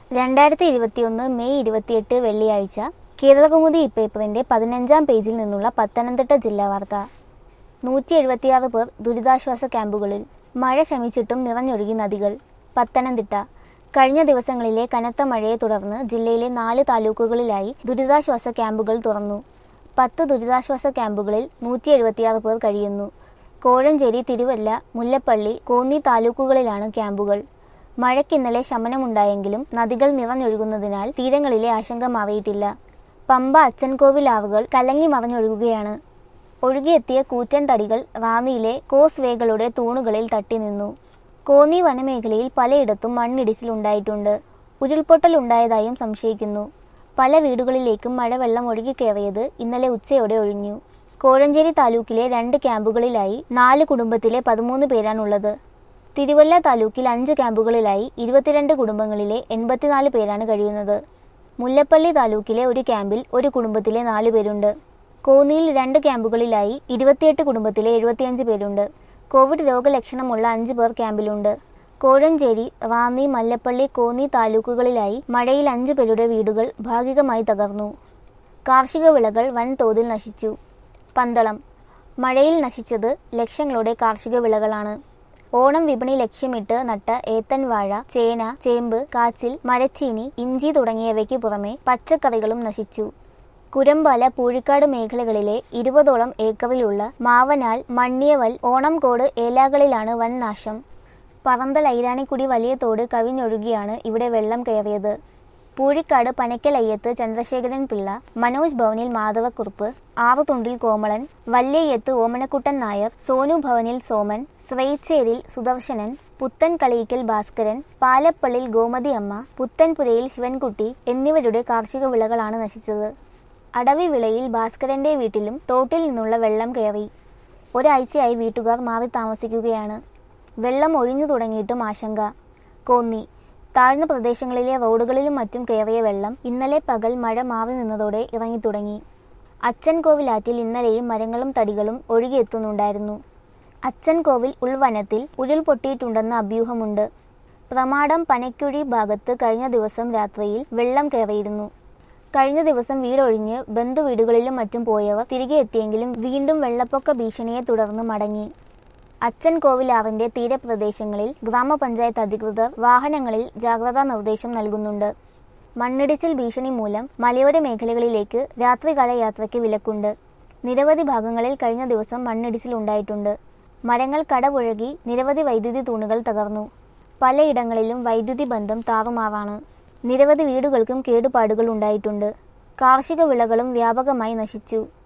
രണ്ടായിരത്തി ഇരുപത്തിയൊന്ന് മെയ് ഇരുപത്തിയെട്ട് വെള്ളിയാഴ്ച കേരളകൗമുദി ഇപ്പേപ്പറിന്റെ പതിനഞ്ചാം പേജിൽ നിന്നുള്ള പത്തനംതിട്ട ജില്ലാ വാർത്ത നൂറ്റി എഴുപത്തിയാറ് പേർ ദുരിതാശ്വാസ ക്യാമ്പുകളിൽ മഴ ശമിച്ചിട്ടും നിറഞ്ഞൊഴുകി നദികൾ പത്തനംതിട്ട കഴിഞ്ഞ ദിവസങ്ങളിലെ കനത്ത മഴയെ തുടർന്ന് ജില്ലയിലെ നാല് താലൂക്കുകളിലായി ദുരിതാശ്വാസ ക്യാമ്പുകൾ തുറന്നു പത്ത് ദുരിതാശ്വാസ ക്യാമ്പുകളിൽ നൂറ്റി എഴുപത്തിയാറ് പേർ കഴിയുന്നു കോഴഞ്ചേരി തിരുവല്ല മുല്ലപ്പള്ളി കോന്നി താലൂക്കുകളിലാണ് ക്യാമ്പുകൾ മഴയ്ക്ക് ഇന്നലെ ശമനമുണ്ടായെങ്കിലും നദികൾ നിറഞ്ഞൊഴുകുന്നതിനാൽ തീരങ്ങളിലെ ആശങ്ക മാറിയിട്ടില്ല പമ്പ അച്ചൻകോവിൽ ആറുകൾ കലങ്ങി മറിഞ്ഞൊഴുകുകയാണ് ഒഴുകിയെത്തിയ കൂറ്റൻ തടികൾ റാന്നിയിലെ കോസ് വേകളുടെ തൂണുകളിൽ തട്ടി നിന്നു കോന്നി വനമേഖലയിൽ പലയിടത്തും മണ്ണിടിച്ചിലുണ്ടായിട്ടുണ്ട് ഉരുൾപൊട്ടൽ ഉണ്ടായതായും സംശയിക്കുന്നു പല വീടുകളിലേക്കും മഴവെള്ളം ഒഴുകിക്കയറിയത് ഇന്നലെ ഉച്ചയോടെ ഒഴിഞ്ഞു കോഴഞ്ചേരി താലൂക്കിലെ രണ്ട് ക്യാമ്പുകളിലായി നാല് കുടുംബത്തിലെ പതിമൂന്ന് പേരാണുള്ളത് തിരുവല്ല താലൂക്കിൽ അഞ്ച് ക്യാമ്പുകളിലായി ഇരുപത്തിരണ്ട് കുടുംബങ്ങളിലെ എൺപത്തിനാല് പേരാണ് കഴിയുന്നത് മുല്ലപ്പള്ളി താലൂക്കിലെ ഒരു ക്യാമ്പിൽ ഒരു കുടുംബത്തിലെ നാല് പേരുണ്ട് കോന്നിയിൽ രണ്ട് ക്യാമ്പുകളിലായി ഇരുപത്തിയെട്ട് കുടുംബത്തിലെ എഴുപത്തിയഞ്ച് പേരുണ്ട് കോവിഡ് രോഗലക്ഷണമുള്ള അഞ്ച് പേർ ക്യാമ്പിലുണ്ട് കോഴഞ്ചേരി റാന്നി മല്ലപ്പള്ളി കോന്നി താലൂക്കുകളിലായി മഴയിൽ അഞ്ചു പേരുടെ വീടുകൾ ഭാഗികമായി തകർന്നു കാർഷിക വിളകൾ വൻതോതിൽ നശിച്ചു പന്തളം മഴയിൽ നശിച്ചത് ലക്ഷങ്ങളുടെ കാർഷിക വിളകളാണ് ഓണം വിപണി ലക്ഷ്യമിട്ട് നട്ട ഏത്തൻ വാഴ ചേന ചേമ്പ് കാച്ചിൽ മരച്ചീനി ഇഞ്ചി തുടങ്ങിയവയ്ക്ക് പുറമെ പച്ചക്കറികളും നശിച്ചു കുരമ്പാല പൂഴിക്കാട് മേഖലകളിലെ ഇരുപതോളം ഏക്കറിലുള്ള മാവനാൽ മണ്ണിയവൽ ഓണംകോട് ഏലാകളിലാണ് വൻ നാശം പറന്തൽ ഐരാണിക്കുടി വലിയ തോട് കവിഞ്ഞൊഴുകിയാണ് ഇവിടെ വെള്ളം കയറിയത് പൂഴിക്കാട് പനക്കലയ്യത്ത് ചന്ദ്രശേഖരൻ പിള്ള മനോജ് ഭവനിൽ മാധവക്കുറുപ്പ് ആറുതുണ്ടിൽ കോമളൻ വല്യയ്യത്ത് ഓമനക്കുട്ടൻ നായർ സോനു ഭവനിൽ സോമൻ ശ്രേച്ചേരിൽ സുദർശനൻ പുത്തൻ കളിയിക്കൽ ഭാസ്കരൻ പാലപ്പള്ളിൽ ഗോമതി അമ്മ പുത്തൻപുരയിൽ ശിവൻകുട്ടി എന്നിവരുടെ കാർഷിക വിളകളാണ് നശിച്ചത് അടവി വിളയിൽ ഭാസ്കരന്റെ വീട്ടിലും തോട്ടിൽ നിന്നുള്ള വെള്ളം കയറി ഒരാഴ്ചയായി വീട്ടുകാർ മാറി താമസിക്കുകയാണ് വെള്ളം ഒഴിഞ്ഞു തുടങ്ങിയിട്ടും ആശങ്ക കോന്നി താഴ്ന്ന പ്രദേശങ്ങളിലെ റോഡുകളിലും മറ്റും കയറിയ വെള്ളം ഇന്നലെ പകൽ മഴ മാറി നിന്നതോടെ ഇറങ്ങിത്തുടങ്ങി അച്ചൻകോവിലാറ്റിൽ ഇന്നലെയും മരങ്ങളും തടികളും ഒഴുകിയെത്തുന്നുണ്ടായിരുന്നു അച്ചൻകോവിൽ ഉൾവനത്തിൽ ഉരുൾപൊട്ടിയിട്ടുണ്ടെന്ന അഭ്യൂഹമുണ്ട് പ്രമാടം പനക്കുഴി ഭാഗത്ത് കഴിഞ്ഞ ദിവസം രാത്രിയിൽ വെള്ളം കയറിയിരുന്നു കഴിഞ്ഞ ദിവസം വീടൊഴിഞ്ഞ് ബന്ധുവീടുകളിലും മറ്റും പോയവർ തിരികെ എത്തിയെങ്കിലും വീണ്ടും വെള്ളപ്പൊക്ക ഭീഷണിയെ തുടർന്ന് മടങ്ങി അച്ചൻകോവിലാറിന്റെ തീരപ്രദേശങ്ങളിൽ ഗ്രാമപഞ്ചായത്ത് അധികൃതർ വാഹനങ്ങളിൽ ജാഗ്രതാ നിർദ്ദേശം നൽകുന്നുണ്ട് മണ്ണിടിച്ചിൽ ഭീഷണി മൂലം മലയോര മേഖലകളിലേക്ക് രാത്രികാല യാത്രയ്ക്ക് വിലക്കുണ്ട് നിരവധി ഭാഗങ്ങളിൽ കഴിഞ്ഞ ദിവസം മണ്ണിടിച്ചിൽ ഉണ്ടായിട്ടുണ്ട് മരങ്ങൾ കടപുഴകി നിരവധി വൈദ്യുതി തൂണുകൾ തകർന്നു പലയിടങ്ങളിലും വൈദ്യുതി ബന്ധം താറുമാറാണ് നിരവധി വീടുകൾക്കും കേടുപാടുകൾ ഉണ്ടായിട്ടുണ്ട് കാർഷിക വിളകളും വ്യാപകമായി നശിച്ചു